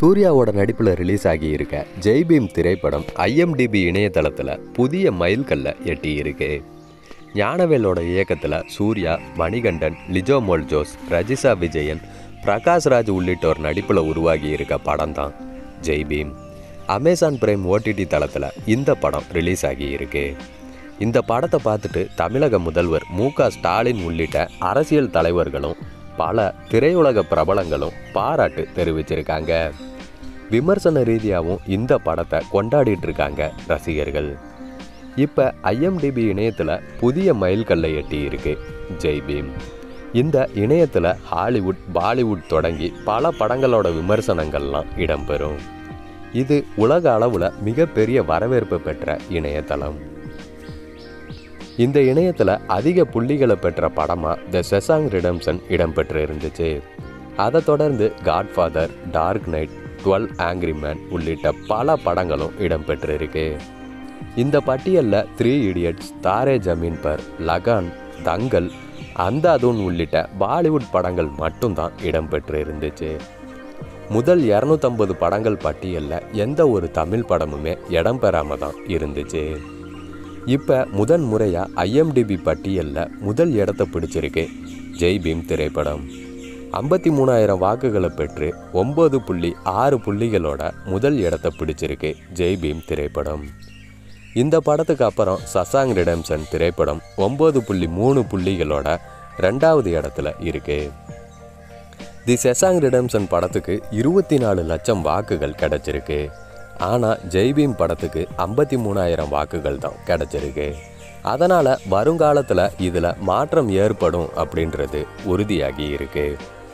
சூர்யாவோட நடிப்பில் ரிலீஸ் ஆகி இருக்க ஜெய்பீம் திரைப்படம் ஐஎம்டிபி இணையதளத்தில் புதிய மைல்கல்லை எட்டி இருக்கு ஞானவேலோட இயக்கத்தில் சூர்யா மணிகண்டன் லிஜோ மோல் ஜோஸ் ரஜிசா விஜயன் பிரகாஷ்ராஜ் உள்ளிட்டோர் நடிப்பில் உருவாகி இருக்க படம் தான் ஜெய்பீம் அமேசான் பிரைம் ஓடிடி தளத்தில் இந்த படம் ரிலீஸ் ஆகி இருக்கு இந்த படத்தை பார்த்துட்டு தமிழக முதல்வர் மு க ஸ்டாலின் உள்ளிட்ட அரசியல் தலைவர்களும் பல திரையுலக பிரபலங்களும் பாராட்டு தெரிவிச்சிருக்காங்க விமர்சன ரீதியாகவும் இந்த படத்தை கொண்டாடிட்டு இருக்காங்க ரசிகர்கள் இப்போ ஐஎம்டிபி இணையத்தில் புதிய மைல்கல்லை எட்டி இருக்கு ஜெய்பீம் இந்த இணையத்தில் ஹாலிவுட் பாலிவுட் தொடங்கி பல படங்களோட விமர்சனங்கள்லாம் இடம்பெறும் இது உலக அளவில் மிகப்பெரிய வரவேற்பு பெற்ற இணையதளம் இந்த இணையத்தில் அதிக புள்ளிகளை பெற்ற படமாக த செசாங் ரிடம்சன் இடம்பெற்று இருந்துச்சு அதை தொடர்ந்து Godfather Dark Knight Twelve Angry Men உள்ளிட்ட பல படங்களும் இடம்பெற்று இருக்கு இந்த பட்டியலில் த்ரீ இடியட்ஸ் தாரே ஜமீன் பர் லகான் தங்கல் அந்தாதூன் உள்ளிட்ட பாலிவுட் படங்கள் மட்டும்தான் இடம்பெற்று இருந்துச்சு முதல் இரநூத்தம்பது படங்கள் பட்டியலில் எந்த ஒரு தமிழ் படமுமே இடம்பெறாம தான் இருந்துச்சு இப்போ முதன் முறையாக ஐஎம்டிபி பட்டியலில் முதல் இடத்த பிடிச்சிருக்கு ஜெய் பீம் திரைப்படம் ஐம்பத்தி மூணாயிரம் வாக்குகளை பெற்று ஒம்பது புள்ளி ஆறு புள்ளிகளோட முதல் இடத்த பிடிச்சிருக்கு ஜெய் பீம் திரைப்படம் இந்த படத்துக்கு அப்புறம் சசாங் ரிடம்சன் திரைப்படம் ஒம்பது புள்ளி மூணு புள்ளிகளோட ரெண்டாவது இடத்துல இருக்கு தி செசாங் ரிடம்சன் படத்துக்கு இருபத்தி நாலு லட்சம் வாக்குகள் கிடைச்சிருக்கு ஆனால் ஜெய்பீம் படத்துக்கு ஐம்பத்தி மூணாயிரம் வாக்குகள் தான் கிடைச்சிருக்கு அதனால் வருங்காலத்தில் இதில் மாற்றம் ஏற்படும் அப்படின்றது உறுதியாகி இருக்கு